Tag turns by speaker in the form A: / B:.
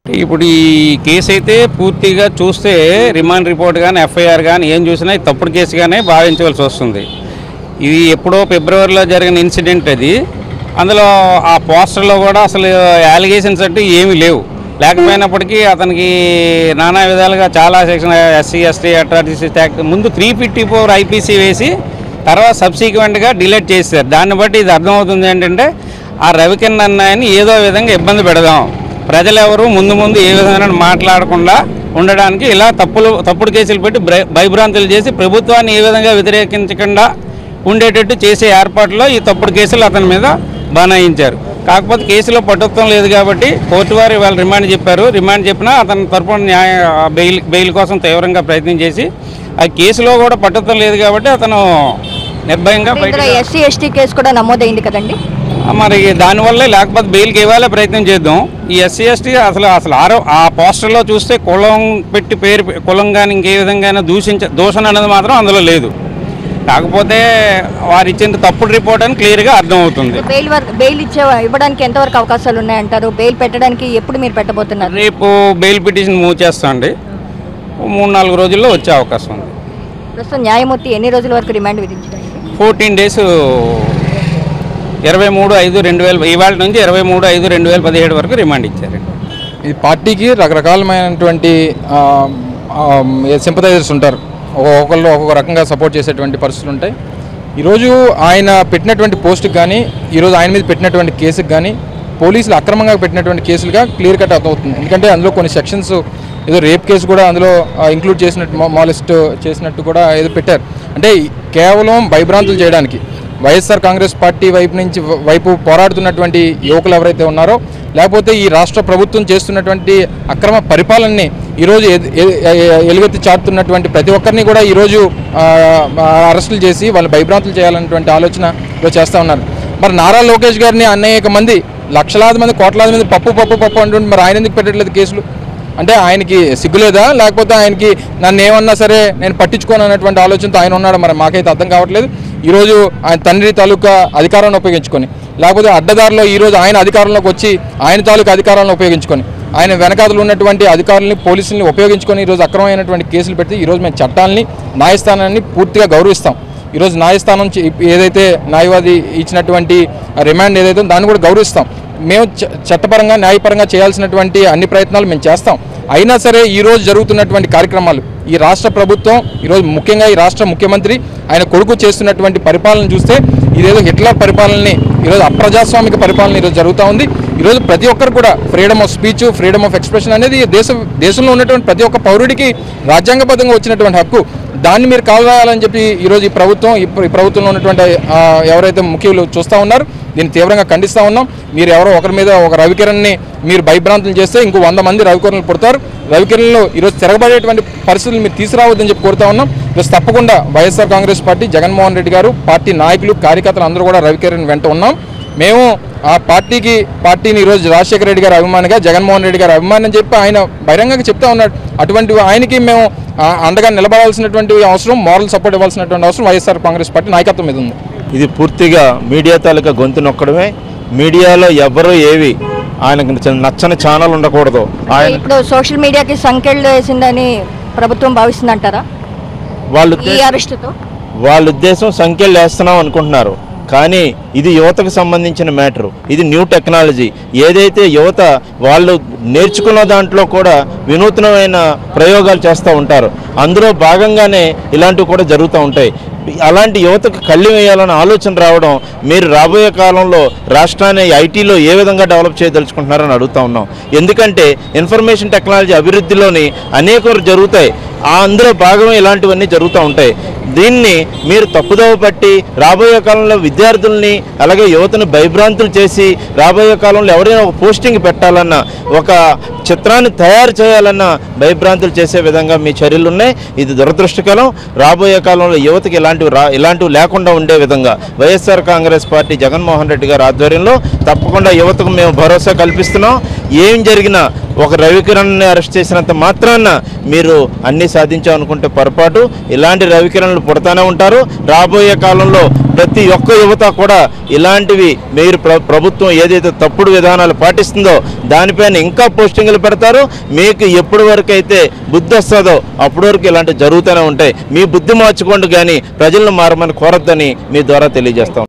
A: ఇప్పుడు ఈ కేసు అయితే పూర్తిగా చూస్తే రిమాండ్ రిపోర్ట్ కానీ ఎఫ్ఐఆర్ కానీ ఏం చూసినా ఇది తప్పుడు కేసుగానే భావించవలసి వస్తుంది ఇది ఎప్పుడో ఫిబ్రవరిలో జరిగిన ఇన్సిడెంట్ అది అందులో ఆ పోస్టర్లో కూడా అసలు అలిగేషన్స్ అంటూ ఏమీ లేవు లేకపోయినప్పటికీ అతనికి నానా విధాలుగా చాలా section SC ST atrocities act ముందు త్రీ ఫిఫ్టీ ఫోర్ ఐపీసీ వేసి తర్వాత సబ్సిక్వెంట్గా డిలీట్ చేశారు దాన్ని బట్టి ఇది అర్థమవుతుంది ఏంటంటే ఆ రవికిరణ్ అన్నాయని ఏదో విధంగా ఇబ్బంది పెడదాం ప్రజలు ఎవరు ముందు ముందు ఏ విధంగా మాట్లాడకుండా ఉండడానికి ఇలా తప్పులు తప్పుడు కేసులు పెట్టి బ్రై- భయభ్రాంతులు చేసి ప్రభుత్వాన్ని ఏ విధంగా వ్యతిరేకించకుండా ఉండేటట్టు చేసే ఏర్పాట్లో ఈ తప్పుడు కేసులు అతని మీద బనాయించారు కాకపోతే కేసులో పట్టుత్వం లేదు కాబట్టి కోర్టు వారు ఇవాళ రిమాండ్ చెప్పారు రిమాండ్ చెప్పినా అతని తరపున న్యాయ బెయిల్ బెయిల్ కోసం తీవ్రంగా ప్రయత్నం చేసి ఆ కేసులో కూడా పట్టుత్వం లేదు కాబట్టి అతను నిర్భయంగా బయట
B: ఇందులో ఎస్సీ ఎస్టీ కేసు కూడా నమోదైంది కదండి
A: మరి దానివల్లే లేకపోతే బెయిల్కి ఇవ్వాలే ప్రయత్నం చేద్దాం ఈ ఎస్సీ ఎస్టీ అసలు అసలు ఆరో ఆ పోస్టర్లో చూస్తే కులం పెట్టి పేరు పె- కులం కానీ ఇంకే విధంగా దూషించ దూషణ అనేది మాత్రం అందులో లేదు కాకపోతే వారు ఇచ్చిన తప్పుడు రిపోర్ట్ అని క్లియర్గా అర్థమవుతుంది
B: బెయిల్ వరకు బెయిల్ ఇచ్చే ఇవ్వడానికి ఎంతవరకు అవకాశాలు ఉన్నాయంటారు బెయిల్ పెట్టడానికి ఎప్పుడు మీరు పెట్టబోతున్నారు
A: రేపు బెయిల్ పిటిషన్ మూవ్ చేస్తామండి మూడు నాలుగు రోజుల్లో వచ్చే అవకాశం ఉంది
B: ప్రస్తుతం న్యాయమూర్తి ఎన్ని రోజుల వరకు రిమాండ్ విధించడానికి
A: ఫోర్టీన్ డేస్ ఇరవై మూడు ఐదు రెండు వేల ఇవాళ నుంచి ఇరవై మూడు ఐదు రెండు వేల పదిహేడు వరకు రిమాండ్ ఇచ్చారండి
C: ఈ పార్టీకి రకరకాలమైనటువంటి సింపథైజర్స్ ఉంటారు ఒక్కొక్కళ్ళు ఒక్కొక్క రకంగా సపోర్ట్ చేసేటువంటి పరిస్థితులు ఉంటాయి ఈరోజు ఆయన పెట్టినటువంటి పోస్ట్కి కానీ ఈరోజు ఆయన మీద పెట్టినటువంటి కేసుకి కానీ పోలీసులు అక్రమంగా పెట్టినటువంటి కేసులుగా క్లియర్ కట్ అవుతుంది ఎందుకంటే అందులో కొన్ని సెక్షన్స్ ఏదో రేప్ కేసు కూడా అందులో ఇంక్లూడ్ చేసినట్టు మాలిస్ట్ చేసినట్టు కూడా ఏదో పెట్టారు అంటే కేవలం భయభ్రాంతులు చేయడానికి వైఎస్ఆర్ కాంగ్రెస్ పార్టీ వైపు నుంచి వైపు పోరాడుతున్నటువంటి యువకులు ఎవరైతే ఉన్నారో లేకపోతే ఈ రాష్ట్ర ప్రభుత్వం చేస్తున్నటువంటి అక్రమ పరిపాలనని ఈరోజు ఎ- ఎ- ఎ- ఎలుగెత్తి చాటుతున్నటువంటి ప్రతి ఒక్కరిని కూడా ఈరోజు ఆ, ఆ, అరెస్టులు చేసి వాళ్ళు భయభ్రాంతులు చేయాలన్నటువంటి ఆలోచన ఈరోజు చేస్తూ ఉన్నారు మరి నారా లోకేష్ గారిని అనేక మంది లక్షలాది మంది కోట్లాది మంది పప్పు పప్పు పప్పు అంటుంటే మరి ఆయన ఎందుకు పెట్టట్లేదు కేసులు అంటే ఆయనకి సిగ్గులేదా లేకపోతే ఆయనకి నన్ను ఏమన్నా సరే నేను పట్టించుకోను అన్నటువంటి ఆలోచనతో ఆయన ఉన్నాడు మరి మాకైతే అర్థం కావట్లేదు ఈరోజు ఆయన తండ్రి తాలూకా అధికారాన్ని ఉపయోగించుకొని లేకపోతే అడ్డదారిలో ఈరోజు ఆయన అధికారంలోకి వచ్చి ఆయన తాలూకా అధికారాలను ఉపయోగించుకొని ఆయన వెనకాతలు ఉన్నటువంటి అధికారులని పోలీసుల్ని ఉపయోగించుకొని ఈరోజు అక్రమమైనటువంటి కేసులు పెడితే ఈరోజు మేము చట్టాలని న్యాయస్థానాన్ని పూర్తిగా గౌరవిస్తాం ఈరోజు న్యాయస్థానం చే- ఏదైతే న్యాయవాది ఇచ్చినటువంటి రిమాండ్ ఏదైతే ఉందో దాన్ని కూడా గౌరవిస్తాం మేము చ- చట్టపరంగా న్యాయపరంగా చేయాల్సినటువంటి అన్ని ప్రయత్నాలు మేము చేస్తాం అయినా సరే ఈరోజు జరుగుతున్నటువంటి కార్యక్రమాలు ఈ రాష్ట్ర ప్రభుత్వం ఈరోజు ముఖ్యంగా ఈ రాష్ట్ర ముఖ్యమంత్రి ఆయన కొడుకు చేస్తున్నటువంటి పరిపాలన చూస్తే ఇదేదో హిట్లర్ పరిపాలనని ఈరోజు అప్రజాస్వామిక పరిపాలన ఈరోజు జరుగుతూ ఉంది ఈరోజు ప్రతి ఒక్కరు కూడా freedom of speech freedom of expression అనేది దేశ దేశంలో ఉన్నటువంటి ప్రతి ఒక్క పౌరుడికి రాజ్యాంగబద్ధంగా వచ్చినటువంటి హక్కు దాన్ని మీరు కావాలని చెప్పి ఈరోజు ఈ ప్రభుత్వం ఈ ప్ర- ఈ ప్రభుత్వంలో ఉన్నటువంటి ఆ, ఎవరైతే ముఖ్యులు చూస్తూ ఉన్నారు దీన్ని తీవ్రంగా ఖండిస్తూ ఉన్నాం మీరు ఎవరో ఒకరి మీద ఒక రవికిరణ్ని మీరు భయభ్రాంతులు చేస్తే ఇంకో వంద మంది రవికిరణ్లు పుడతారు రవికిరణ్లు ఈరోజు తిరగబడేటువంటి పరిస్థితులు మీరు తీసుకురావద్దని చెప్పి కోరుతా ఉన్నాం ఈరోజు తప్పకుండా YSR Congress party Jaganmohan Reddy garu party నాయకులు కార్యకర్తలు అందరూ కూడా రవికిరణ్ వెంట ఉన్నాం మేము ఆ పార్టీకి పార్టీని ఈరోజు రాజశేఖర రెడ్డి గారి అభిమానిగా జగన్మోహన్ రెడ్డి గారి అభిమాని అని చెప్పి ఆయన బహిరంగంగా చెప్తా ఉన్నాడు అటువంటి ఆయనకి మేము ఆ, అండగా నిలబడాల్సినటువంటి అవసరం మోరల్ సపోర్ట్ ఇవ్వాల్సినటువంటి అవసరం వైఎస్ఆర్ కాంగ్రెస్ పార్టీ నాయకత్వం మీద ఉంది
D: ఇది పూర్తిగా మీడియా తాలూకా గొంతు నొక్కడమే మీడియాలో ఎవరు ఏవి ఆయనకు నచ్చ- నచ్చని ఛానల్ ఉండకూడదు ఆయన
B: ఇప్పుడు సోషల్ మీడియాకి సంఖ్యలు వేసిందని ప్రభుత్వం భావిస్తుందంటారా
D: వాళ్ళ
B: ఈ
D: ఉద్దేశం
B: అరెస్టుతో
D: వాళ్ళ ఉద్దేశం సంఖ్యలు వేస్తున్నాం అనుకుంటున్నారు కానీ ఇది యువతకు సంబంధించిన మ్యాటర్ ఇది న్యూ టెక్నాలజీ ఏదైతే యువత వాళ్ళు నేర్చుకున్న దాంట్లో కూడా వినూత్నమైన ప్రయోగాలు చేస్తూ ఉంటారు అందులో భాగంగానే ఇలాంటివి కూడా జరుగుతూ ఉంటాయి అలాంటి యువతకు కళ్ళు వేయాలన్న ఆలోచన రావడం మీరు రాబోయే కాలంలో రాష్ట్రాన్ని ఐటీలో ఏ విధంగా డెవలప్ చేయదలుచుకుంటున్నారని అడుగుతా ఉన్నాం ఎందుకంటే ఇన్ఫర్మేషన్ టెక్నాలజీ అభివృద్ధిలోని అనేక జరుగుతాయి ఆ అందులో భాగమే ఇలాంటివన్నీ జరుగుతూ ఉంటాయి దీన్ని మీరు తప్పుదోవ పట్టి రాబోయే కాలంలో విద్యార్థుల్ని అలాగే యువతను భయభ్రాంతులు చేసి రాబోయే కాలంలో ఎవరైనా ఒక పోస్టింగ్ పెట్టాలన్న ఒక చిత్రాన్ని తయారు చేయాలన్న భయభ్రాంతులు చేసే విధంగా మీ చర్యలు ఉన్నాయి ఇది దురదృష్టకరం రాబోయే కాలంలో యువతకి ఇలాంటివి రా ఇలాంటివి లేకుండా ఉండే విధంగా వైఎస్ఆర్ కాంగ్రెస్ పార్టీ జగన్మోహన్ రెడ్డి గారి ఆధ్వర్యంలో తప్పకుండా యువతకు మేము భరోసా కల్పిస్తున్నాం ఏం జరిగినా ఒక రవికిరణ్ని అరెస్ట్ చేసినంత మాత్రాన మీరు అన్నీ సాధించామనుకుంటే పొరపాటు ఇలాంటి రవికిరణ్లు పుడతానే ఉంటారు రాబోయే కాలంలో ప్రతి ఒక్క యువత కూడా ఇలాంటివి మీరు ప్ర- ప్రభుత్వం ఏదైతే తప్పుడు విధానాలు పాటిస్తుందో దానిపైన ఇంకా పోస్టింగ్లు పెడతారు మీకు ఎప్పటి వరకు అయితే బుద్ధి వస్తుందో అప్పటి వరకు ఇలాంటివి జరుగుతూనే ఉంటాయి మీ బుద్ధి మార్చుకోండి కానీ ప్రజలను మారమని కోరద్దని మీ ద్వారా తెలియజేస్తాం